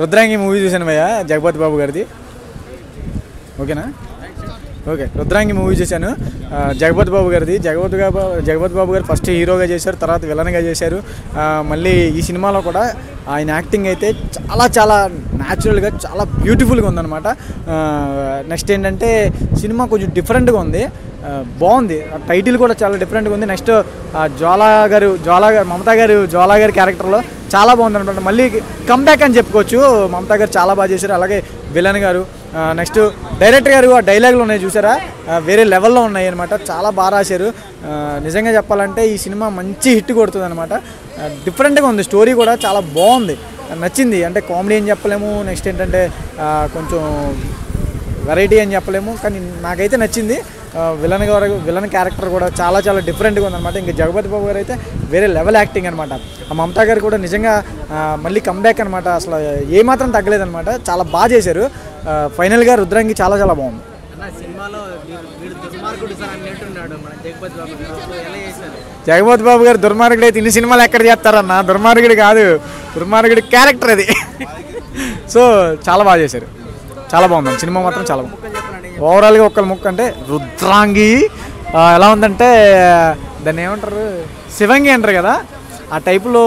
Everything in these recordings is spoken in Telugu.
రుద్రాంగి మూవీ చూశాను భయ్య జగపతి బాబు గారిది ఓకేనా ఓకే రుద్రాంగి మూవీ చేశాను ఆ, జగపతి బాబు గారిది జగపతి బాబు జగపతి బాబు గారు ఫస్ట్ హీరోగా చేశారు తర్వాత విలన్గా చేశారు ఆ, మళ్ళీ ఈ సినిమాలో కూడా ఆయన యాక్టింగ్ అయితే చాలా చాలా న్యాచురల్గా చాలా బ్యూటిఫుల్గా ఉందన్నమాట నెక్స్ట్ ఏంటంటే సినిమా కొంచెం డిఫరెంట్గా ఉంది ఆ, బాగుంది ఆ టైటిల్ కూడా చాలా డిఫరెంట్గా ఉంది నెక్స్ట్ జ్వాలా గారు జ్వాలా గారు మమతా గారు జ్వాలా గారి క్యారెక్టర్లో చాలా బాగుంది అనమాట మళ్ళీ కంబ్యాక్ అని చెప్పుకోవచ్చు మమతా గారు చాలా బాగా చేశారు అలాగే విలన్ గారు నెక్స్ట్ డైరెక్టర్ గారు ఆ డైలాగులు ఉన్నాయి చూసారా ఆ, వేరే లెవెల్లో ఉన్నాయి అనమాట చాలా బాగా రాశారు ఆ, నిజంగా చెప్పాలంటే ఈ సినిమా మంచి హిట్ కొడుతుంది అనమాట డిఫరెంట్గా ఉంది స్టోరీ కూడా చాలా బాగుంది నచ్చింది అంటే కామెడీ అని చెప్పలేము నెక్స్ట్ ఏంటంటే ఆ, కొంచెం వెరైటీ అని చెప్పలేము కానీ నాకైతే నచ్చింది ఆ, విలన్ గారు విలన్ క్యారెక్టర్ కూడా చాలా చాలా డిఫరెంట్గా ఉందన్నమాట ఇంకా జగపతి బాబు గారు అయితే వేరే లెవెల్ యాక్టింగ్ అనమాట ఆ మమతా గారు కూడా నిజంగా ఆ, మళ్ళీ కంబ్యాక్ అనమాట అసలు ఏమాత్రం తగ్గలేదన్నమాట చాలా బాగా చేశారు ఆ, ఫైనల్గా రుద్రంగి చాలా చాలా బాగుంది అన్న సినిమాలో వీడు- వీడు దుర్మార్గుడు సార్ అన్నట్టున్నాడు మన జగపతి బాబు గారు. సో ఎలా చేశారు జగపతి బాబు గారు దుర్మార్గుడు అయితే ఇన్ని సినిమాలు ఎక్కడ చేస్తారన్న దుర్మార్గుడు కాదు దుర్మార్గుడి క్యారెక్టర్ అది సో చాలా బాగా చేశారు చాలా బాగుంది సినిమా మాత్రం చాలా బాగుంది ఓవరాల్గా ఒక్కల ముక్క అంటే రుద్రాంగి ఆ, ఎలా ఉందంటే దాన్ని ఏమంటారు శివంగి అంటారు కదా ఆ టైపులో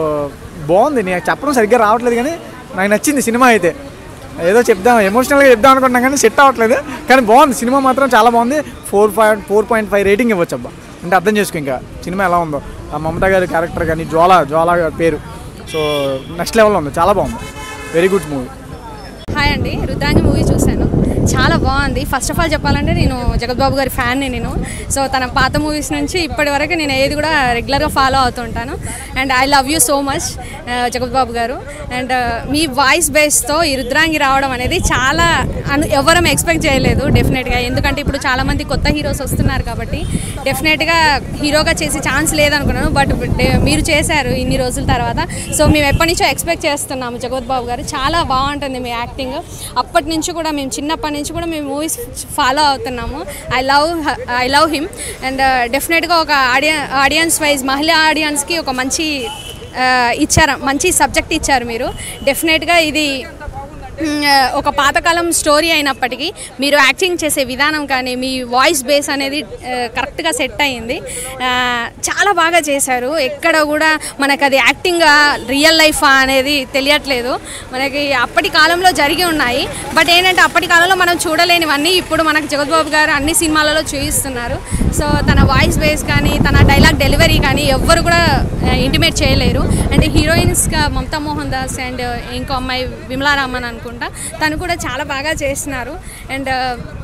బాగుంది నేను చెప్పడం సరిగ్గా రావట్లేదు కానీ నాకు నచ్చింది సినిమా అయితే ఏదో చెప్దాం ఎమోషనల్గా చెప్దాం అనుకుంటున్నాం కానీ సెట్ అవ్వట్లేదు కానీ బాగుంది సినిమా మాత్రం చాలా బాగుంది four point four point five rating ఇవ్వచ్చు అబ్బా అంటే అర్థం చేసుకో ఇంకా సినిమా ఎలా ఉందో ఆ మమతా గారి క్యారెక్టర్ కానీ జ్వాల జ్వాల గారి పేరు సో నెక్స్ట్ లెవెల్లో ఉంది చాలా బాగుంది వెరీ గుడ్ మూవీ హాయ్ అండి రుద్రాంగి మూవీ చూశాను చాలా బాగుంది ఫస్ట్ ఆఫ్ ఆల్ చెప్పాలంటే నేను జగత్ బాబు గారి ఫ్యాన్ని నేను సో తన పాత మూవీస్ నుంచి ఇప్పటి వరకు నేను ఏది కూడా రెగ్యులర్గా ఫాలో అవుతుంటాను and I love you so much Jagath Babu గారు అండ్ మీ వాయిస్ బేస్తో ఈ రుద్రాంగి రావడం అనేది చాలా అను ఎవరం ఎక్స్పెక్ట్ చేయలేదు డెఫినెట్గా ఎందుకంటే ఇప్పుడు చాలామంది కొత్త హీరోస్ వస్తున్నారు కాబట్టి డెఫినెట్గా హీరోగా చేసే ఛాన్స్ లేదనుకున్నాను బట్ మీరు చేశారు ఇన్ని రోజుల తర్వాత సో మేము ఎప్పటి నుంచో ఎక్స్పెక్ట్ చేస్తున్నాము జగత్ బాబు గారు చాలా బాగుంటుంది మీ యాక్టింగ్ అప్పటి నుంచి కూడా మేము చిన్నప్పటి నుంచి కూడా మేము మూవీస్ ఫాలో అవుతున్నాము I love I love him and డెఫినెట్గా ఒక ఆడియన్ ఆడియన్స్ వైజ్ మహిళా ఆడియన్స్కి ఒక మంచి ఆ, ఇచ్చారు మంచి సబ్జెక్ట్ ఇచ్చారు మీరు డెఫినెట్గా ఇది మ్, ఒక పాతకాలం స్టోరీ అయినప్పటికీ మీరు యాక్టింగ్ చేసే విధానం కానీ మీ వాయిస్ బేస్ అనేది ఆ, కరెక్ట్గా సెట్ అయ్యింది ఆ, చాలా బాగా చేశారు ఎక్కడ కూడా మనకు అది యాక్టింగ్ రియల్ లైఫ్ అనేది తెలియట్లేదు మనకి అప్పటి కాలంలో జరిగి ఉన్నాయి బట్ ఏంటంటే అప్పటి కాలంలో మనం చూడలేనివన్నీ ఇప్పుడు మనకు జగద్బాబు గారు అన్ని సినిమాలలో చూపిస్తున్నారు సో తన వాయిస్ బేస్ కానీ తన డైలాగ్ డెలివరీ కానీ ఎవ్వరు కూడా ఇంటిమేట్ చేయలేరు అండ్ హీరోయిన్స్గా మమతా మోహన్ దాస్ అండ్ ఇంకో అమ్మాయి విమలారామన్ అనుకుంటా తను కూడా చాలా బాగా చేస్తున్నారు అండ్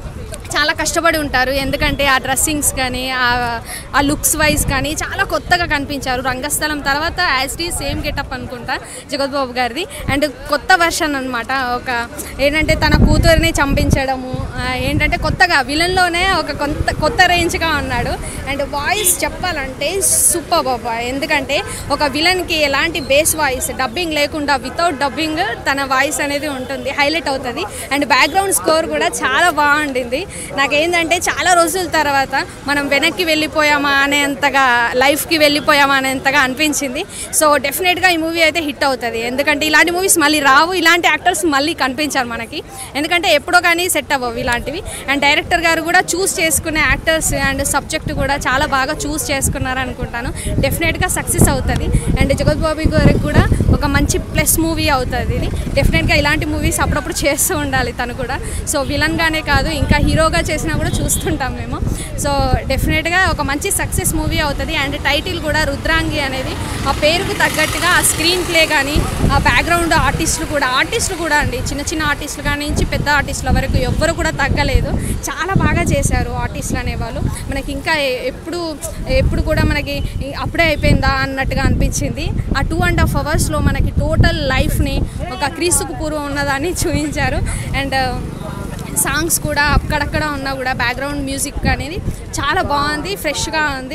చాలా కష్టపడి ఉంటారు ఎందుకంటే ఆ డ్రెస్సింగ్స్ కానీ ఆ- ఆ లుక్స్ వైజ్ కానీ చాలా కొత్తగా కనిపించారు రంగస్థలం తర్వాత యాజ్ టీ సేమ్ గెటప్ అనుకుంటా జగత్ బాబు గారిది అండ్ కొత్త వర్షన్ అనమాట ఒక ఏంటంటే తన కూతురిని చంపించడము ఆ, ఏంటంటే కొత్తగా విలన్లోనే ఒక కొత్త కొత్త రేంజ్గా ఉన్నాడు అండ్ వాయిస్ చెప్పాలంటే సూపర్ బాబా ఎందుకంటే ఒక విలన్కి ఎలాంటి బేస్ వాయిస్ డబ్బింగ్ లేకుండా వితౌట్ డబ్బింగ్ తన వాయిస్ అనేది ఉంటుంది హైలైట్ అవుతుంది అండ్ బ్యాక్గ్రౌండ్ స్కోర్ కూడా చాలా బాగుండింది నాకేంటంటే చాలా రోజుల తర్వాత మనం వెనక్కి వెళ్ళిపోయామా అనేంతగా లైఫ్కి వెళ్ళిపోయామా అనేంతగా అనిపించింది సో డెఫినెట్గా ఈ మూవీ అయితే హిట్ అవుతుంది ఎందుకంటే ఇలాంటి మూవీస్ మళ్ళీ రావు ఇలాంటి యాక్టర్స్ మళ్ళీ కనిపించారు మనకి ఎందుకంటే ఎప్పుడో కానీ సెట్ అవ్వవు ఇలాంటివి అండ్ డైరెక్టర్ గారు కూడా చూస్ చేసుకునే యాక్టర్స్ అండ్ సబ్జెక్ట్ కూడా చాలా బాగా చూస్ చేసుకున్నారు అనుకుంటాను డెఫినెట్గా సక్సెస్ అవుతుంది అండ్ జగత్ బాబు గారికి కూడా ఒక మంచి ప్లస్ మూవీ అవుతుంది ఇది డెఫినెట్గా ఇలాంటి మూవీస్ అప్పుడప్పుడు చేస్తూ ఉండాలి తను కూడా సో విలన్గానే కాదు ఇంకా హీరోగా చేసినా కూడా చూస్తుంటాం మేము సో డెఫినెట్గా ఒక మంచి సక్సెస్ మూవీ అవుతుంది అండ్ టైటిల్ కూడా రుద్రాంగి అనేది ఆ పేరుకు తగ్గట్టుగా ఆ స్క్రీన్ ప్లే కానీ ఆ బ్యాక్గ్రౌండ్ ఆర్టిస్టులు కూడా ఆర్టిస్టులు కూడా అండి చిన్న చిన్న ఆర్టిస్టులు కానీ నుంచి పెద్ద ఆర్టిస్టుల వరకు ఎవ్వరు కూడా తగ్గలేదు చాలా బాగా చేశారు ఆర్టిస్టులు అనేవాళ్ళు మనకి ఇంకా ఎ- ఎప్పుడు ఎప్పుడు కూడా మనకి ఈ అప్పుడే అయిపోయిందా అన్నట్టుగా అనిపించింది ఆ టూ అండ్ హాఫ్ అవర్స్లో మనకి టోటల్ లైఫ్ని ఒక క్రీస్తుకు పూర్వం ఉన్నదాన్ని చూపించారు అండ్ సాంగ్స్ కూడా అక్కడక్కడ ఉన్నా కూడా బ్యాక్గ్రౌండ్ మ్యూజిక్ అనేది చాలా బాగుంది ఫ్రెష్గా ఉంది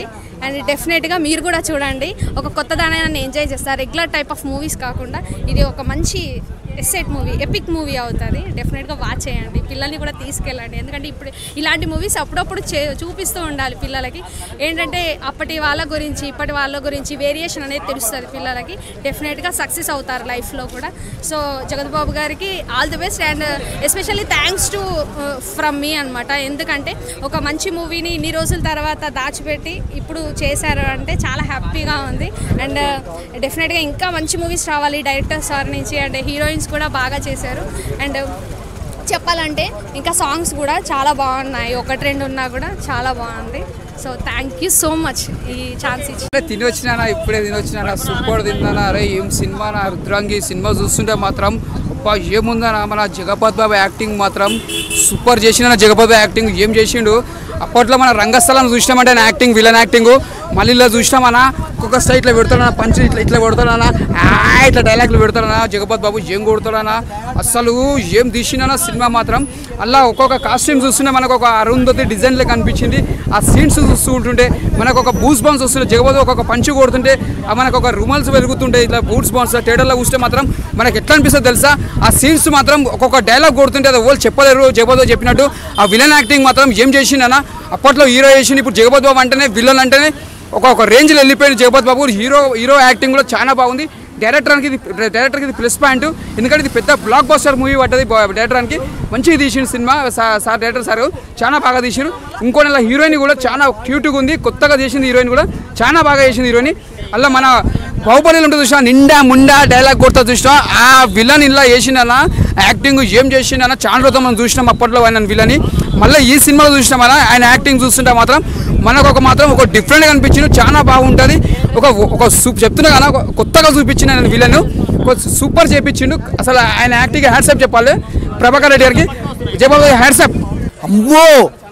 అండ్ డెఫినెట్గా మీరు కూడా చూడండి ఒక కొత్త దాని ఎంజాయ్ చేస్తారు రెగ్యులర్ టైప్ ఆఫ్ మూవీస్ కాకుండా ఇది ఒక మంచి ఎస్సెట్ మూవీ ఎపిక్ మూవీ అవుతుంది డెఫినెట్గా వాచ్ చేయండి పిల్లల్ని కూడా తీసుకెళ్ళండి ఎందుకంటే ఇప్పుడు ఇలాంటి మూవీస్ అప్పుడప్పుడు చే చూపిస్తూ ఉండాలి పిల్లలకి ఏంటంటే అప్పటి వాళ్ళ గురించి ఇప్పటి వాళ్ళ గురించి వేరియేషన్ అనేది తెలుస్తుంది పిల్లలకి డెఫినెట్గా సక్సెస్ అవుతారు లైఫ్లో కూడా సో జగద్బాబు గారికి all the best and especially thanks to from మీ అనమాట ఎందుకంటే ఒక మంచి మూవీని ఇన్ని రోజుల తర్వాత దాచిపెట్టి ఇప్పుడు చేశారు అంటే చాలా హ్యాపీగా ఉంది అండ్ డెఫినెట్గా ఇంకా మంచి మూవీస్ రావాలి డైరెక్టర్ సార్ నుంచి అండ్ హీరోయిన్స్ కూడా బాగా చేశారు అండ్ చెప్పాలంటే ఇంకా సాంగ్స్ కూడా చాలా బాగున్నాయి ఒకటి రెండు ఉన్నా కూడా చాలా బాగుంది so thank you so much ఈ ఛాన్స్ ఇచ్చి ఇప్పుడే తిని వచ్చినానా ఇప్పుడే తిని వచ్చినానా సూపర్ తిన్నానా అరే ఏం సినిమా నా రుద్రాంగి సినిమా చూస్తుంటే మాత్రం అబ్బా ఏముందనా మన జగపత్ బాబు యాక్టింగ్ మాత్రం సూపర్ చేసిన జగపత్ బాబు యాక్టింగ్ ఏం చేసిండు అప్పట్లో మన రంగస్థలం చూసినామంటే ఆయన యాక్టింగ్ విలన్ యాక్టింగ్ మళ్ళీ ఇలా చూసినామన్నా ఒక్కొక్క స్టైల్ ఇట్లా పెడతాడన్నా పంచ్ ఇట్లా ఇట్లా పెడతాడన్నా ఆ ఇట్లా డైలాగ్లు పెడతాడన్నా జగపత్ బాబు ఏం కొడతాడన్నా అసలు ఏం తీసినా సినిమా మాత్రం అలా ఒక్కొక్క కాస్ట్యూమ్ చూస్తుంటే మనకు ఒక అరుంధతి డిజైన్లో కనిపించింది ఆ సీన్స్ చూస్తూ ఉంటుంటే మనకు ఒక బూస్ బాన్స్ వస్తుంటే జగపతి ఒక్కొక్క పంచు కొడుతుంటే ఆ మనకు ఒక రుమల్స్ వెలుగుతుంటే ఇట్లా బూట్స్ బాన్స్ థియేటర్లో చూస్తే మాత్రం మనకి ఎట్లా అనిపిస్తుంది తెలుసా ఆ సీన్స్ మాత్రం ఒక్కొక్క డైలాగ్ కొడుతుంటే అది వాళ్ళు చెప్పలేరు జగపతి చెప్పినట్టు ఆ విలన్ యాక్టింగ్ మాత్రం ఏం చేసిండనా అప్పట్లో హీరో చేసిండు ఇప్పుడు జగపతి బాబు అంటేనే విలన్ అంటేనే ఒక ఒక రేంజ్లో వెళ్ళిపోయింది Jagapathi Babu hero hero acting కూడా చాలా బాగుంది డైరెక్టర్కి ఇది డైరెక్టర్కి ఇది ప్లస్ పాయింట్ ఎందుకంటే ఇది పెద్ద బ్లాక్ బస్టర్ మూవీ పడ్డది డైరెక్టర్కి మంచిగా తీసిన సినిమా సా- సార్ డైరెక్టర్ సార్ చాలా బాగా తీసారు ఇంకో నెల హీరోయిన్ కూడా చాలా క్యూట్గా ఉంది కొత్తగా చేసింది హీరోయిన్ కూడా చాలా బాగా చేసింది హీరోయిన్ అలా మన బాహుబలిలో ఉంటుంది చూసినా నిండా ముండా డైలాగ్ కొడతా చూసినా ఆ విలన్ ఇలా చేసిండనా యాక్టింగ్ ఏం చేసిండనా చాలా రోజులు మనం చూసినాం అప్పట్లో ఆయన విలని మళ్ళీ ఈ సినిమాలో చూసినాం అలా ఆయన యాక్టింగ్ చూస్తుంటే మాత్రం మనకు ఒక మాత్రం ఒక డిఫరెంట్గా అనిపించింది చాలా బాగుంటుంది ఒక ఒక సూప్ చెప్తున్నా కదా ఒక కొత్తగా చూపించిన ఆయన విలన్ ఒక సూపర్ చేపించిండు అసలు ఆయన యాక్టింగ్ హ్యాండ్సప్ చెప్పాలి ప్రభాకర్ రెడ్డి గారికి చెప్పాలి హ్యాండ్సప్ అమ్మో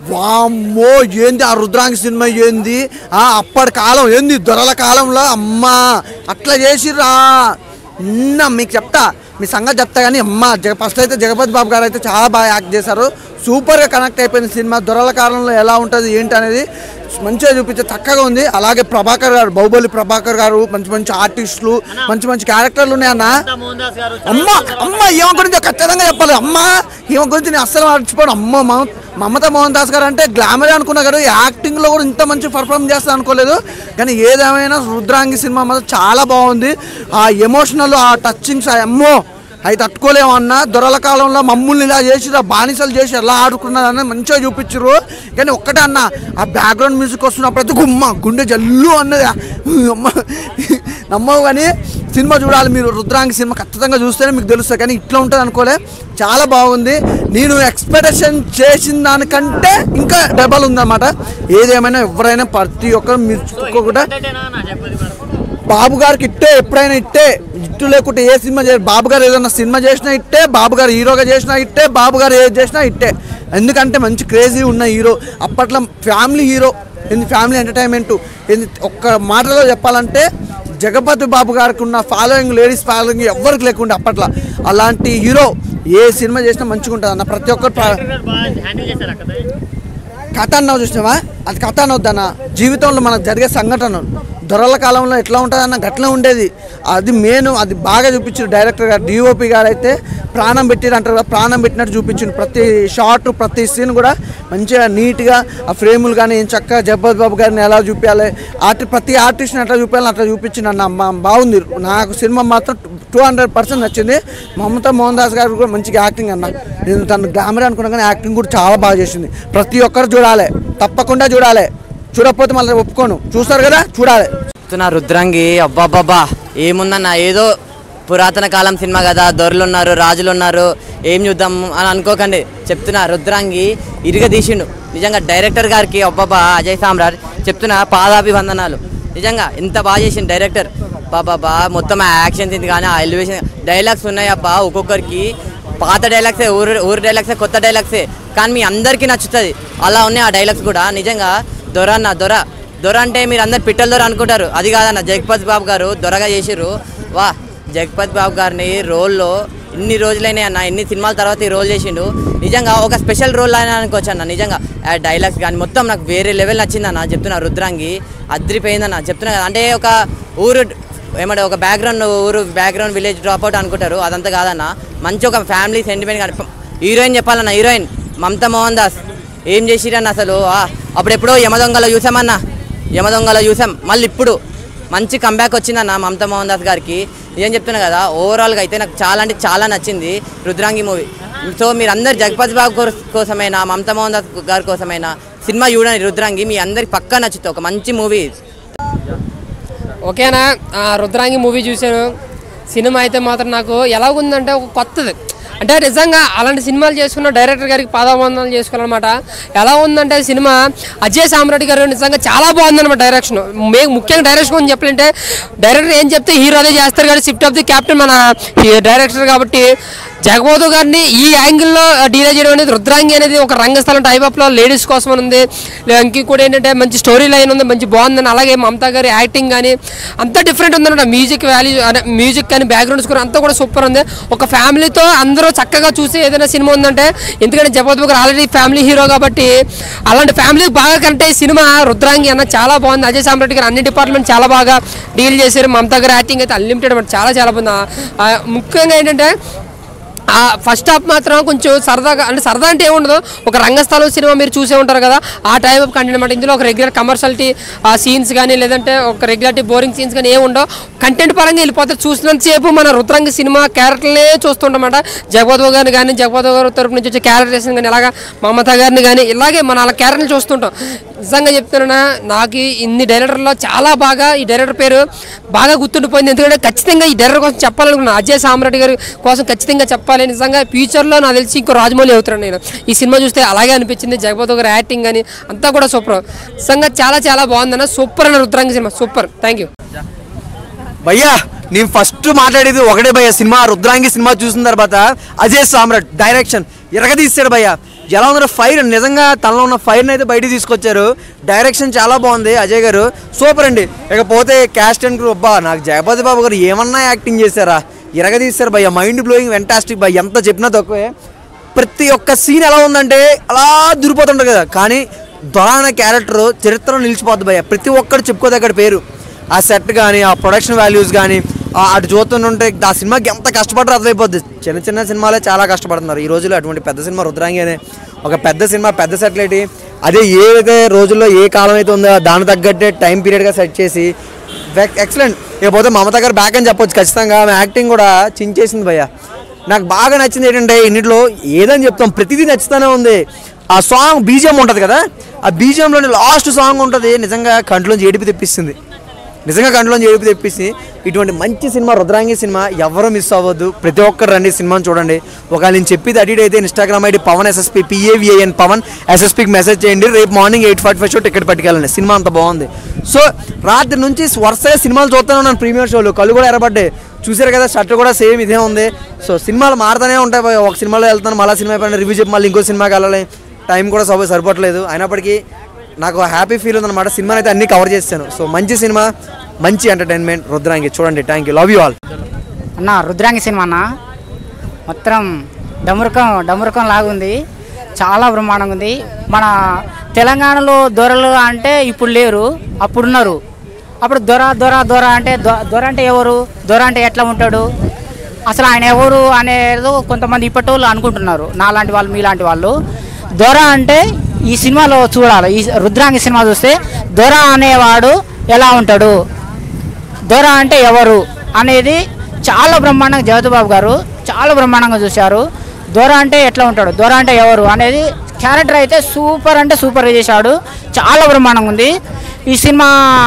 వామ్మో ఏంది ఆ రుద్రాంగి సినిమా ఏంది ఆ అప్పటి కాలం ఏంది దొరల కాలంలో అమ్మా అట్లా చేసిర్రా నిన్న మీకు చెప్తా మీ సంగతి చెప్తా కానీ అమ్మ జగ ఫస్ట్ అయితే జగపతి బాబు గారు అయితే చాలా బాగా యాక్ట్ చేశారు సూపర్గా కనెక్ట్ అయిపోయింది సినిమా దొరల కాలంలో ఎలా ఉంటుంది ఏంటి అనేది మంచిగా చూపించే చక్కగా ఉంది అలాగే ప్రభాకర్ గారు బాహుబలి ప్రభాకర్ గారు మంచి మంచి ఆర్టిస్టులు మంచి మంచి క్యారెక్టర్లు ఉన్నాయన్న అమ్మ అమ్మ ఈమె గురించి ఖచ్చితంగా చెప్పాలి అమ్మ ఈమె గురించి నేను అస్సలు మర్చిపోను అమ్మ మమ మమతా మోహన్ దాస్ గారు అంటే గ్లామర్ అనుకున్నా కదా యాక్టింగ్లో కూడా ఇంత మంచి పర్ఫార్మ్ చేస్తా అనుకోలేదు కానీ ఏదేమైనా రుద్రాంగి సినిమా మాత్రం చాలా బాగుంది ఆ ఎమోషనల్ ఆ టచింగ్స్ ఆ అమ్మో అవి తట్టుకోలేము అన్న దొరల కాలంలో మమ్మల్ని ఇలా చేసి బానిసలు చేసి ఎలా ఆడుకున్నారని మంచిగా చూపించారు కానీ ఒక్కటే అన్న ఆ బ్యాక్గ్రౌండ్ మ్యూజిక్ వస్తున్నప్పుడు అయితే గుమ్మ గుండె జల్లు అన్నది అమ్మ నమ్మవు కానీ సినిమా చూడాలి మీరు రుద్రాంగి సినిమా ఖచ్చితంగా చూస్తేనే మీకు తెలుస్తుంది కానీ ఇట్లా ఉంటుంది అనుకోలే చాలా బాగుంది నేను ఎక్స్పెక్టేషన్ చేసిన దానికంటే ఇంకా డబల్ ఉందన్నమాట ఏదేమైనా ఎవరైనా ప్రతి ఒక్కరు మీరు కూడా బాబు గారికి ఇట్టే ఎప్పుడైనా ఇట్టే ఇట్టు లేకుంటే ఏ సినిమా చే బాబు గారు ఏదైనా సినిమా చేసినా ఇట్టే బాబు గారు హీరోగా చేసినా ఇట్టే బాబు గారు ఏది చేసినా ఇట్టే ఎందుకంటే మంచి క్రేజీ ఉన్న హీరో అప్పట్లో ఫ్యామిలీ హీరో ఏంది ఫ్యామిలీ ఎంటర్టైన్మెంట్ ఏంది ఒక్క మాటలో చెప్పాలంటే జగపతి బాబు గారికి ఉన్న ఫాలోయింగ్ లేడీస్ ఫాలోయింగ్ ఎవరికి లేకుండా అప్పట్లో అలాంటి హీరో ఏ సినిమా చేసినా మంచిగా ఉంటుంది అన్న ప్రతి ఒక్కరు ప్ర- కథ అన్నావు చూసినావా అది కథ అనొద్దన్న జీవితంలో మనకు జరిగే సంఘటనలు దొరల కాలంలో ఎట్లా ఉంటుందన్న గట్ల ఉండేది అది మెయిన్ అది బాగా చూపించారు డైరెక్టర్ గారు డిఓపి గారు అయితే ప్రాణం పెట్టిరు అంటారు కదా ప్రాణం పెట్టినట్టు చూపించిండు ప్రతి షార్ట్ ప్రతి సీన్ కూడా మంచిగా నీట్గా ఆ ఫ్రేములు కానీ ఏం చక్కగా జగపతి బాబు గారిని ఎలా చూపించాలి ఆర్టి ప్రతి ఆర్టిస్ట్ని ఎట్లా చూపించాలి అట్లా చూపించిండు అన్న అమ్మ బాగుంది నాకు సినిమా మాత్రం టూ హండ్రెడ్ పర్సెంట్ నచ్చింది మమతా మోహన్ దాస్ గారు కూడా మంచిగా యాక్టింగ్ అన్న నేను తను గ్లామర్ అనుకున్నా కానీ యాక్టింగ్ కూడా చాలా బాగా చేసింది ప్రతి ఒక్కరు చూడాలి తప్పకుండా చూడాలి చూడకపోతే మళ్ళీ ఒప్పుకోను చూస్తారు కదా చూడాలి చెప్తున్నా రుద్రంగి అబ్బాబ్బాబ్బా ఏముందన్న ఏదో పురాతన కాలం సినిమా కదా దొరలు ఉన్నారు రాజులు ఉన్నారు ఏం చూద్దాం అని అనుకోకండి చెప్తున్నా రుద్రాంగి ఇరుగ తీసిండు నిజంగా డైరెక్టర్ గారికి అబ్బాబా అజయ్ సామ్రాట్ చెప్తున్నా పాదాభివందనాలు నిజంగా ఎంత బాగా చేసిండు డైరెక్టర్ బాబా మొత్తం ఆ యాక్షన్ ఇది కానీ ఆ ఎలివేషన్ డైలాగ్స్ ఉన్నాయి అబ్బా ఒక్కొక్కరికి పాత డైలాగ్సే ఊరు ఊరు డైలాగ్సే కొత్త డైలాగ్సే కానీ మీ అందరికీ నచ్చుతుంది అలా ఉన్నాయి ఆ డైలాగ్స్ కూడా నిజంగా దొర అన్న దొర దొర అంటే మీరు అందరు పిట్టల దొర అనుకుంటారు అది కాదన్న జగపతి బాబు గారు దొరగా చేసిర్రు వా జగపత్ బాబు గారిని రోల్లో ఇన్ని రోజులైనా అన్న ఎన్ని సినిమాల తర్వాత ఈ రోల్ చేసిండు నిజంగా ఒక స్పెషల్ రోల్ అయినా అనుకోవచ్చు అన్న నిజంగా ఆ డైలాగ్స్ కానీ మొత్తం నాకు వేరే లెవెల్ నచ్చిందన్న చెప్తున్నా రుద్రాంగి అద్రిపోయిందన్న చెప్తున్నా కదా అంటే ఒక ఊరు ఏమంటే ఒక బ్యాక్గ్రౌండ్ ఊరు బ్యాక్గ్రౌండ్ విలేజ్ డ్రాప్ అవుట్ అనుకుంటారు అదంతా కాదన్న మంచి ఒక ఫ్యామిలీ సెంటిమెంట్ కానీ హీరోయిన్ చెప్పాలన్న హీరోయిన్ మమతా మోహన్ దాస్ ఏం చేసిరన్న అసలు ఆ, అప్పుడెప్పుడో యమదొంగలో చూసామన్న యమదొంగలో చూసాం మళ్ళీ ఇప్పుడు మంచి కంబ్యాక్ వచ్చిందన్న మమతా మోహన్ దాస్ గారికి ఏం చెప్తున్నా కదా ఓవరాల్గా అయితే నాకు చాలా అంటే చాలా నచ్చింది రుద్రాంగి మూవీ సో మీరు అందరు జగపతి బాబు కోర్- కోసమైనా మమతా మోహన్ దాస్ గారి కోసమైనా సినిమా చూడండి రుద్రాంగి మీ అందరికి పక్కా నచ్చుతుంది ఒక మంచి మూవీ ఓకేనా ఆ, రుద్రాంగి మూవీ చూశాను సినిమా అయితే మాత్రం నాకు ఎలా ఉందంటే ఒక కొత్తది అంటే నిజంగా అలాంటి సినిమాలు చేసుకున్న డైరెక్టర్ గారికి పాదాబంధనాలు చేసుకోవాలన్నమాట ఎలా ఉందంటే సినిమా అజయ్ సామ్రాట్ గారు నిజంగా చాలా బాగుందన్నమాట డైరెక్షన్ మే ముఖ్యంగా డైరెక్షన్ గురించి చెప్పాలంటే డైరెక్టర్ ఏం చెప్తే హీరో అదే చేస్తారు కాబట్టి షిఫ్ట్ ఆఫ్ ది క్యాప్టెన్ మన డైరెక్టర్ కాబట్టి జగబోధు గారిని ఈ యాంగిల్లో డీలే చేయడం అనేది రుద్రాంగి అనేది ఒక రంగస్థలం టైప్ ఆఫ్లో లేడీస్ కోసం అని ఉంది ఇంక కూడా ఏంటంటే మంచి స్టోరీ లైన్ ఉంది మంచి బాగుందని అలాగే మమతా గారి యాక్టింగ్ కానీ అంతా డిఫరెంట్ ఉందన్నమాట మ్యూజిక్ వాల్యూ అదే మ్యూజిక్ కానీ బ్యాక్గ్రౌండ్ స్కోర్ అంతా కూడా సూపర్ ఉంది ఒక ఫ్యామిలీతో అందరూ చక్కగా చూసి ఏదైనా సినిమా ఉందంటే ఎందుకంటే జగబోధు గారు ఆల్రెడీ ఫ్యామిలీ హీరో కాబట్టి అలాంటి ఫ్యామిలీ బాగా కంటే ఈ సినిమా రుద్రాంగి అన్న చాలా బాగుంది అజయ్ సామ్రాట్ గారు అన్ని డిపార్ట్మెంట్ చాలా బాగా డీల్ చేశారు మమతా గారి యాక్టింగ్ అయితే అన్లిమిటెడ్ అన్నమాట చాలా చాలా బాగుంది ఆ, ముఖ్యంగా ఏంటంటే ఆ ఫస్ట్ హాఫ్ మాత్రం కొంచెం సరదాగా అంటే సరదా అంటే ఏముండదు ఒక రంగస్థలం సినిమా మీరు చూసే ఉంటారు కదా ఆ టైప్ ఆఫ్ కంటెంట్ అనమాట ఇందులో ఒక రెగ్యులర్ కమర్షియాలిటీ ఆ సీన్స్ కానీ లేదంటే ఒక రెగ్యులారిటీ బోరింగ్ సీన్స్ కానీ ఏమి ఉండవు కంటెంట్ పరంగా వెళ్ళిపోతారు చూసినంతసేపు మన రుద్రంగి సినిమా క్యారెక్టర్లే చూస్తుంటామాట జగపతి గారిని కానీ జగపతి గారి తరపు నుంచి వచ్చే క్యారెక్టర్స్ కానీ ఇలాగా మమతా గారిని కానీ ఇలాగే మన అలా క్యారెక్టర్లు చూస్తుంటాం నిజంగా చెప్తున్నా నాకు ఇన్ని డైరెక్టర్లో చాలా బాగా ఈ డైరెక్టర్ పేరు బాగా గుర్తుండిపోయింది ఎందుకంటే ఖచ్చితంగా ఈ డైరెక్టర్ కోసం చెప్పాలనుకున్నాను అజయ్ సామ్రాట్ గారి కోసం ఖచ్చితంగా చెప్పాలి నిజంగా ఫ్యూచర్లో నాకు తెలిసి ఇంకో రాజమౌళి అవుతాను నేను ఈ సినిమా చూస్తే అలాగే అనిపించింది జగపతి గారి యాక్టింగ్ కానీ అంతా కూడా సూపర్ నిజంగా చాలా చాలా బాగుందన్న సూపర్ అన్న రుద్రాంగి సినిమా సూపర్ థ్యాంక్ యూ భయ్యా నేను ఫస్ట్ మాట్లాడేది ఒకటే భయ్యా సినిమా రుద్రాంగి సినిమా చూసిన తర్వాత అజయ్ సామ్రాట్ డైరెక్షన్ ఎరగదీస్తాడు భయ్యా ఎలా ఉందో ఫైర్ నిజంగా తనలో ఉన్న ఫైర్ని అయితే బయటికి తీసుకొచ్చారు డైరెక్షన్ చాలా బాగుంది అజయ్ గారు సూపర్ అండి ఇకపోతే క్యాస్ట్ అండ్ గ్రూప్ అబ్బా నాకు జగపతి బాబు గారు ఏమన్నా యాక్టింగ్ చేశారా ఎరగదీస్తారు భయ్యా మైండ్ బ్లోయింగ్ వెంటాస్టిక్ భయ్య ఎంత చెప్పినా తక్కువే ప్రతి ఒక్క సీన్ ఎలా ఉందంటే అలా దురిపోతుంటుంది కదా కానీ దొర అనే క్యారెక్టర్ చరిత్రలో నిలిచిపోద్ది భయ్య ప్రతి ఒక్కరు చెప్పుకోదగ్గర పేరు ఆ సెట్ కానీ ఆ ప్రొడక్షన్ వాల్యూస్ కానీ ఆ అటు చూస్తుంటే ఆ సినిమాకి ఎంత కష్టపడరు అర్థమైపోద్ది చిన్న చిన్న సినిమాలే చాలా కష్టపడుతున్నారు ఈ రోజుల్లో అటువంటి పెద్ద సినిమా రుద్రాంగి అనే ఒక పెద్ద సినిమా పెద్ద సెటిల్ అదే ఏదైతే రోజుల్లో ఏ కాలం అయితే ఉందో దాని తగ్గట్టే టైం పీరియడ్గా సెట్ చేసి ఎక్సలెంట్ ఇకపోతే మమతా గారు బ్యాక్ అని చెప్పొచ్చు ఖచ్చితంగా ఆమె యాక్టింగ్ కూడా చించేసింది భయ్య నాకు బాగా నచ్చింది ఏంటంటే ఇన్నిట్లో ఏదని చెప్తాం ప్రతిదీ నచ్చుతూనే ఉంది ఆ సాంగ్ బీజిఎం ఉంటుంది కదా ఆ బీజిఎంలోని లాస్ట్ సాంగ్ ఉంటుంది నిజంగా కంట్లోంచి ఏడిపి తెప్పిస్తుంది నిజంగా కంట్లోంచి ఏడిపి తెప్పిస్తుంది ఇటువంటి మంచి సినిమా రుద్రాంగి సినిమా ఎవరు మిస్ అవ్వద్దు ప్రతి ఒక్కరు రండి సినిమాని చూడండి ఒకవేళ నేను చెప్పేది అడిట్ అయితే Instagram ID Pavan SSP P A V I N Pavan ఎస్ఎస్పీకి మెసేజ్ చేయండి రేపు morning eight forty five show ticket పట్టుకెళ్ళండి సినిమా అంత బాగుంది సో రాత్రి నుంచి వరుసగా సినిమాలు చూస్తూనే ఉన్నాను ప్రీమియర్ షోలు కళ్ళు కూడా ఎర్రబడ్డాయి చూసారు కదా షర్ట్ కూడా సేమ్ ఇదే ఉంది సో సినిమాలు మారుతూనే ఉంటాయి భయ్య. ఒక సినిమాలో వెళ్తాను మళ్ళీ సినిమా అయిపోయిన రివ్యూ చెప్పి మళ్ళీ ఇంకో సినిమాకి వెళ్ళాలి టైం కూడా సభ సరిపోవట్లేదు అయినప్పటికీ నాకు హ్యాపీ ఫీల్ ఉందన్నమాట సినిమాని అయితే అన్ని కవర్ చేస్తాను సో మంచి సినిమా మంచి ఎంటర్టైన్మెంట్ రుద్రాంగి చూడండి thank you love you all అన్న రుద్రాంగి సినిమా అన్న మొత్తం డమురకం డమురకం లాగుంది చాలా బ్రహ్మాండంగా ఉంది మన తెలంగాణలో దొరలు అంటే ఇప్పుడు లేరు అప్పుడున్నారు అప్పుడు దొర దొర దొర అంటే దొ- దొర అంటే ఎవరు దొర అంటే ఎట్లా ఉంటాడు అసలు ఆయన ఎవరు అనేది కొంతమంది ఇప్పటి వాళ్ళు అనుకుంటున్నారు నాలాంటి వాళ్ళు మీలాంటి వాళ్ళు దొర అంటే ఈ సినిమాలో చూడాలి ఈ రుద్రాంగి సినిమా చూస్తే దొర అనేవాడు ఎలా ఉంటాడు దొర అంటే ఎవరు అనేది చాలా బ్రహ్మాండంగా జగతిబాబు గారు చాలా బ్రహ్మాండంగా చూశారు దొర అంటే ఎట్లా ఉంటాడు దొర అంటే ఎవరు అనేది క్యారెక్టర్ అయితే సూపర్ అంటే సూపర్ చేశాడు చాలా బ్రహ్మాండంగా ఉంది ఈ సినిమా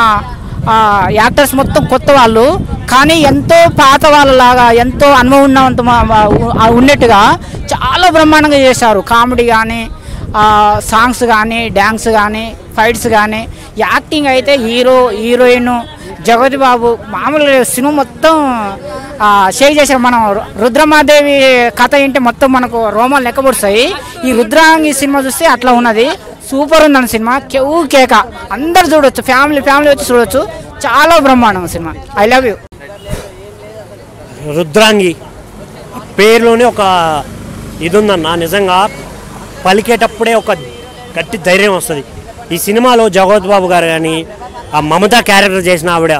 ఆ, యాక్టర్స్ మొత్తం కొత్త వాళ్ళు కానీ ఎంతో పాత వాళ్ళలాగా ఎంతో అనుభవం ఉన్నంత మా- మా- ఆ ఉన్నట్టుగా చాలా బ్రహ్మాండంగా చేశారు కామెడీ కానీ సాంగ్స్ కానీ డ్యాన్స్ కానీ ఫైట్స్ కానీ యాక్టింగ్ అయితే హీరో హీరోయిన్ జగతి బాబు మామూలు సినిమా మొత్తం ఆ, షేక్ చేశారు మనం రు- రుద్రమాదేవి కథ ఏంటి మొత్తం మనకు రోమాలు లెక్కపొడుస్తాయి ఈ రుద్రాంగి సినిమా చూస్తే అట్లా ఉన్నది సూపర్ ఉందండి సినిమా కేవు కేక అందరు చూడొచ్చు ఫ్యామిలీ ఫ్యామిలీ వచ్చి చూడొచ్చు చాలా బ్రహ్మాండం సినిమా ఐ లవ్ యూ రుద్రాంగి ఆ పేరులోనే ఒక ఇది ఉందన్న నిజంగా పలికేటప్పుడే ఒక గట్టి ధైర్యం వస్తుంది ఈ సినిమాలో జగవత్ బాబు గారు కానీ ఆ మమత క్యారెక్టర్ చేసిన ఆవిడ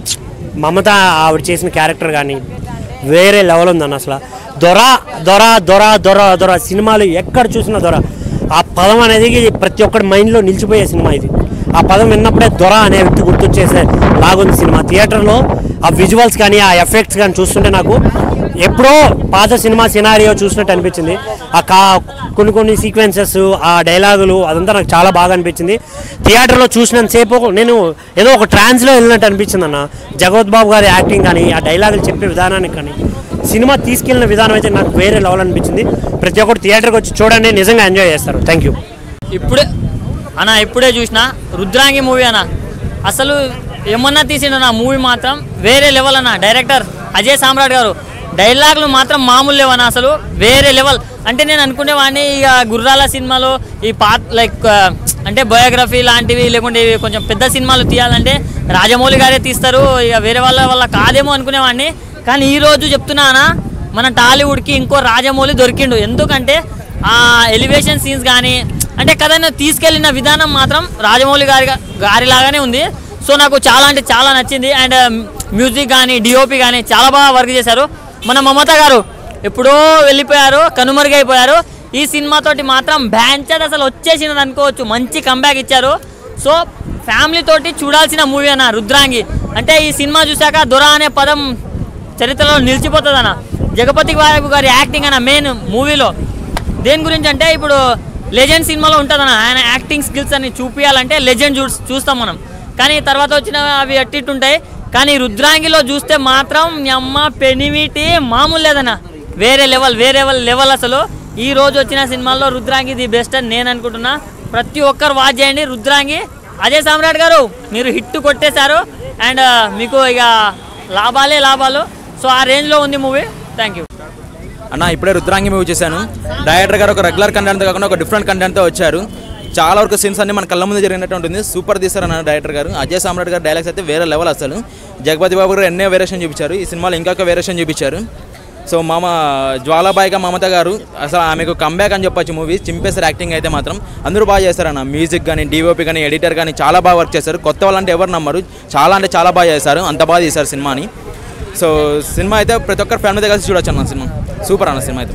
మమత ఆవిడ చేసిన క్యారెక్టర్ కానీ వేరే లెవెల్ ఉందన్న అసలు దొర దొర దొర దొర దొర సినిమాలు ఎక్కడ చూసినా దొర ఆ పదం అనేది ప్రతి ఒక్కరి మైండ్లో నిలిచిపోయే సినిమా ఇది ఆ పదం విన్నప్పుడే దొర అనే వ్యక్తి గుర్తొచ్చేసే లాగుంది సినిమా థియేటర్లో ఆ విజువల్స్ కానీ ఆ ఎఫెక్ట్స్ కానీ చూస్తుంటే నాకు ఎప్పుడో పాత సినిమా సినారియో చూసినట్టు అనిపించింది ఆ కా కొన్ని కొన్ని సీక్వెన్సెస్ ఆ డైలాగులు అదంతా నాకు చాలా బాగా అనిపించింది థియేటర్లో చూసినంతసేపు నేను ఏదో ఒక ట్రాన్స్లో వెళ్ళినట్టు అనిపించింది అన్న జగవత్ బాబు గారి యాక్టింగ్ కానీ ఆ డైలాగులు చెప్పే విధానానికి కానీ సినిమా తీసుకెళ్లిన విధానం అయితే నాకు వేరే లెవెల్ అనిపించింది ప్రతి ఒక్కరు థియేటర్కి వచ్చి చూడండి నిజంగా ఎంజాయ్ చేస్తారు థ్యాంక్ యూ ఇప్పుడే అన్న ఇప్పుడే చూసిన రుద్రాంగి మూవీ అన్న అసలు ఏమన్నా తీసిండు నా మూవీ మాత్రం వేరే లెవెల్ అన్న డైరెక్టర్ అజయ్ సామ్రాట్ గారు డైలాగులు మాత్రం మామూలు లేవన్న అసలు వేరే లెవెల్ అంటే నేను అనుకునేవాడిని ఇక గుర్రాల సినిమాలో ఈ పాత లైక్ అంటే బయోగ్రఫీ లాంటివి లేకుంటే ఇవి కొంచెం పెద్ద సినిమాలు తీయాలంటే రాజమౌళి గారే తీస్తారు ఇక వేరే వాళ్ళ వల్ల కాదేమో అనుకునేవాడిని కానీ ఈ రోజు చెప్తున్నానా మన టాలీవుడ్కి ఇంకో రాజమౌళి దొరికిండు ఎందుకంటే ఆ ఎలివేషన్ సీన్స్ కానీ అంటే కథను తీసుకెళ్లిన విధానం మాత్రం రాజమౌళి గారి గారిలాగానే ఉంది సో నాకు చాలా అంటే చాలా నచ్చింది అండ్ మ్యూజిక్ కానీ డిఓపి కానీ చాలా బాగా వర్క్ చేశారు మన మమత గారు ఎప్పుడో వెళ్ళిపోయారు కనుమరుగైపోయారు ఈ సినిమాతోటి మాత్రం బ్యాంచర్ అసలు వచ్చేసినది అనుకోవచ్చు మంచి కంబ్యాక్ ఇచ్చారు సో ఫ్యామిలీ తోటి చూడాల్సిన మూవీ అన్న రుద్రాంగి అంటే ఈ సినిమా చూశాక దొర అనే పదం చరిత్రలో నిలిచిపోతుంది అన్న జగపతి బాబు గారి యాక్టింగ్ అన్న మెయిన్ మూవీలో దేని గురించి అంటే ఇప్పుడు లెజెండ్ సినిమాలో ఉంటుందన్న ఆయన యాక్టింగ్ స్కిల్స్ అని చూపించాలంటే లెజెండ్ చూ చూస్తాం మనం కానీ తర్వాత వచ్చిన అవి అట్టి ఇటు ఉంటాయి కానీ రుద్రాంగిలో చూస్తే మాత్రం మీ అమ్మ పెనిమిటి మామూలు లేదన్న వేరే లెవెల్ వేరే లెవెల్ అసలు ఈ రోజు వచ్చిన సినిమాల్లో రుద్రాంగి ది బెస్ట్ అని నేను అనుకుంటున్నా ప్రతి ఒక్కరు వాచ్ చేయండి రుద్రాంగి అజయ్ సామ్రాట్ గారు మీరు హిట్ కొట్టేశారు అండ్ మీకు ఇక లాభాలే లాభాలు సో ఆ రేంజ్లో ఉంది మూవీ థ్యాంక్ యూ అన్న ఇప్పుడే రుద్రాంగి మూవీ చేశాను డైరెక్టర్ గారు ఒక రెగ్యులర్ కంటెంట్తో కాకుండా ఒక డిఫరెంట్ కంటెంట్తో వచ్చారు చాలా వరకు సీన్స్ అన్ని మన కళ్ళ ముందు జరిగినట్టు ఉంటుంది సూపర్ తీశారు అన్న డైరెక్టర్ గారు అజయ్ సామ్రాట్ గారు డైలాగ్స్ అయితే వేరే లెవెల్ అసలు జగపతి బాబు గారు ఎన్నో వేరియేషన్ చూపించారు ఈ సినిమాలో ఇంకొక వేరియేషన్ చూపించారు సో మామ జ్వాలాబాయిగా మమత గారు అసలు ఆమెకు కంబ్యాక్ అని చెప్పొచ్చు మూవీ చింపేశారు యాక్టింగ్ అయితే మాత్రం అందరూ బాగా చేశారన్న మ్యూజిక్ కానీ డిఓపి కానీ ఎడిటర్ కానీ చాలా బాగా వర్క్ చేశారు కొత్త వాళ్ళంటే ఎవరు నమ్మరు చాలా అంటే చాలా బాగా చేశారు అంత బాగా చేశారు సినిమాని సో సినిమా అయితే ప్రతి ఒక్కరు ఫ్యామిలీతో కలిసి చూడొచ్చు అన్న సినిమా సూపర్ అన్న సినిమా అయితే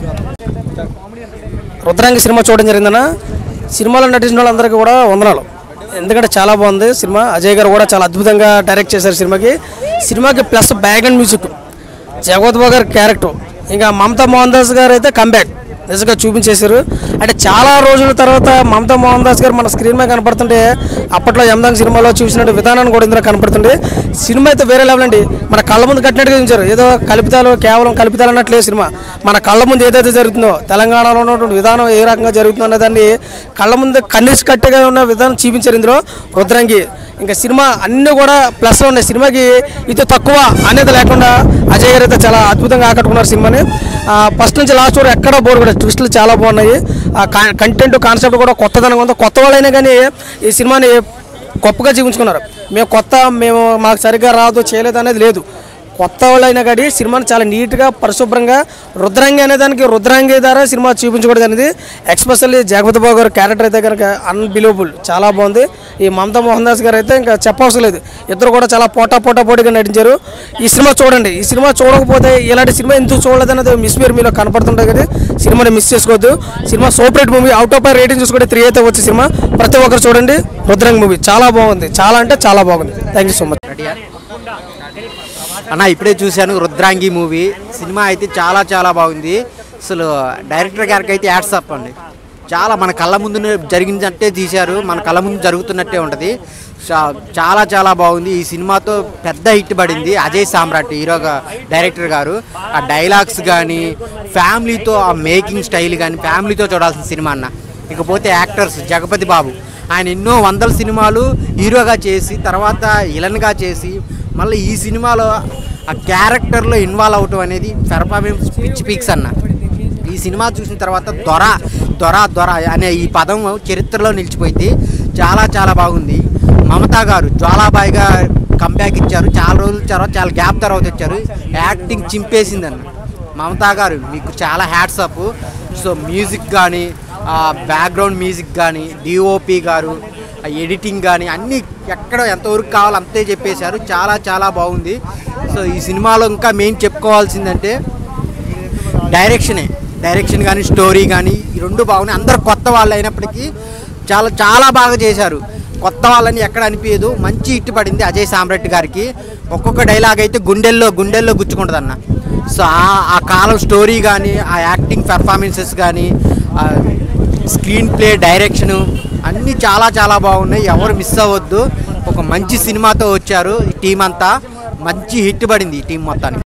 రుద్రాంగి సినిమా చూడడం జరిగిందన్న సినిమాలో నటించిన వాళ్ళందరికీ కూడా వందనాలు ఎందుకంటే చాలా బాగుంది సినిమా అజయ్ గారు కూడా చాలా అద్భుతంగా డైరెక్ట్ చేశారు సినిమాకి సినిమాకి plus background music Jagapathi Babu గారి క్యారెక్టర్ ఇంకా మమతా మోహన్ దాస్ గారు అయితే కంబ్యాక్ నిజంగా చూపించేశారు అంటే చాలా రోజుల తర్వాత మమతా మోహన్ దాస్ గారు మన స్క్రీన్ మీద కనపడుతుంటే అప్పట్లో యమదాంగ్ సినిమాలో చూసినట్టు విధానాన్ని కూడా ఇందులో కనపడుతుంది సినిమా అయితే వేరే లెవెల్ అండి మన కళ్ళ ముందు కట్టినట్టుగా ఉంచారు ఏదో కల్పితాలు కేవలం కల్పితాలు అన్నట్లే సినిమా మన కళ్ళ ముందు ఏదైతే జరుగుతుందో తెలంగాణలో ఉన్నటువంటి విధానం ఏ రకంగా జరుగుతుందో అనే దాన్ని కళ్ళ ముందు కన్నీసి కట్టగా ఉన్న విధానం చూపించారు ఇందులో రుద్రంగి ఇంకా సినిమా అన్నీ కూడా ప్లస్ ఉన్నాయి సినిమాకి ఇది తక్కువ అనేది లేకుండా అజయ్ గారు అయితే చాలా అద్భుతంగా ఆకట్టుకున్నారు సినిమాని ఫస్ట్ నుంచి లాస్ట్ వరకు ఎక్కడ బోర్ కూడా ట్విస్టులు చాలా బాగున్నాయి కంటెంట్ కాన్సెప్ట్ కూడా కొత్తదనంగా ఉంది కొత్త వాళ్ళైనా కానీ ఈ సినిమాని గొప్పగా జీవించుకున్నారు మేము కొత్త మేము మాకు సరిగ్గా రాదు చేయలేదు అనేది లేదు కొత్త వాళ్ళైనా కానీ సినిమాని చాలా నీట్గా పరిశుభ్రంగా రుద్రాంగి అనే దానికి రుద్రాంగి ద్వారా సినిమా చూపించకూడదు అనేది ఎక్స్పెషల్లీ జగపతి బాబు గారు క్యారెక్టర్ అయితే కనుక అన్బిలీవబుల్ చాలా బాగుంది ఈ మమతా మోహన్ దాస్ గారు అయితే ఇంకా చెప్పవసరం లేదు ఇద్దరు కూడా చాలా పోటా పోటా పోటీగా నటించారు ఈ సినిమా చూడండి ఈ సినిమా చూడకపోతే ఇలాంటి సినిమా ఎందుకు చూడలేదు అనేది మిస్ పేరు మీలో కనపడుతుంటుంది కదా సినిమాని మిస్ చేసుకోవద్దు సినిమా super movie out of rating చూసుకుంటే త్రీ అయితే వచ్చే సినిమా ప్రతి ఒక్కరు చూడండి రుద్రాంగి మూవీ చాలా బాగుంది చాలా అంటే చాలా బాగుంది థ్యాంక్ యూ సో మచ్ అన్న ఇప్పుడే చూశాను రుద్రాంగి మూవీ సినిమా అయితే చాలా చాలా బాగుంది అసలు డైరెక్టర్ గారికి అయితే యాడ్సప్ అండి చాలా మన కళ్ళ ముందు జరిగినట్టే తీశారు మన కళ్ళ ముందు జరుగుతున్నట్టే ఉంటుంది చా- చాలా చాలా బాగుంది ఈ సినిమాతో పెద్ద హిట్ పడింది అజయ్ సామ్రాట్ హీరోగా డైరెక్టర్ గారు ఆ డైలాగ్స్ కానీ ఫ్యామిలీతో ఆ మేకింగ్ స్టైల్ కానీ ఫ్యామిలీతో చూడాల్సిన సినిమా అన్న ఇకపోతే యాక్టర్స్ జగపతి బాబు ఆయన ఎన్నో వందల సినిమాలు హీరోగా చేసి తర్వాత విలన్గా చేసి మళ్ళీ ఈ సినిమాలో ఆ క్యారెక్టర్లో ఇన్వాల్వ్ అవటం అనేది పెర్ఫార్మెన్స్ పిచ్ పీక్స్ అన్న ఈ సినిమా చూసిన తర్వాత దొర దొర దొర అనే ఈ పదం చరిత్రలో నిలిచిపోయింది చాలా చాలా బాగుంది మమతా గారు జ్వాలాబాయిగా కంబ్యాక్ ఇచ్చారు చాలా రోజుల తర్వాత చాలా గ్యాప్ తర్వాత వచ్చారు యాక్టింగ్ చింపేసిందన్న మమతా గారు మీకు చాలా హ్యాట్స్ అప్ సో మ్యూజిక్ కానీ బ్యాక్గ్రౌండ్ మ్యూజిక్ కానీ డిఓపి గారు ఆ ఎడిటింగ్ కానీ అన్నీ ఎక్కడ ఎంతవరకు కావాలో అంతే చెప్పేశారు చాలా చాలా బాగుంది సో ఈ సినిమాలో ఇంకా మెయిన్ చెప్పుకోవాల్సిందంటే డైరెక్షనే డైరెక్షన్ కానీ స్టోరీ కానీ ఈ రెండు బాగున్నాయి అందరు కొత్త వాళ్ళు అయినప్పటికీ చాలా చాలా బాగా చేశారు కొత్త వాళ్ళని ఎక్కడ అనిపించదు మంచి హిట్ పడింది అజయ్ సామ్రెడ్డి గారికి ఒక్కొక్క డైలాగ్ అయితే గుండెల్లో గుండెల్లో గుచ్చుకుంటుంది అన్న సో ఆ- ఆ కాలం స్టోరీ కానీ ఆ యాక్టింగ్ పెర్ఫార్మెన్సెస్ కానీ స్క్రీన్ ప్లే డైరెక్షను అన్నీ చాలా చాలా బాగున్నాయి ఎవరు మిస్ అవ్వద్దు ఒక మంచి సినిమాతో వచ్చారు ఈ టీం అంతా మంచి హిట్ పడింది ఈ టీం మొత్తానికి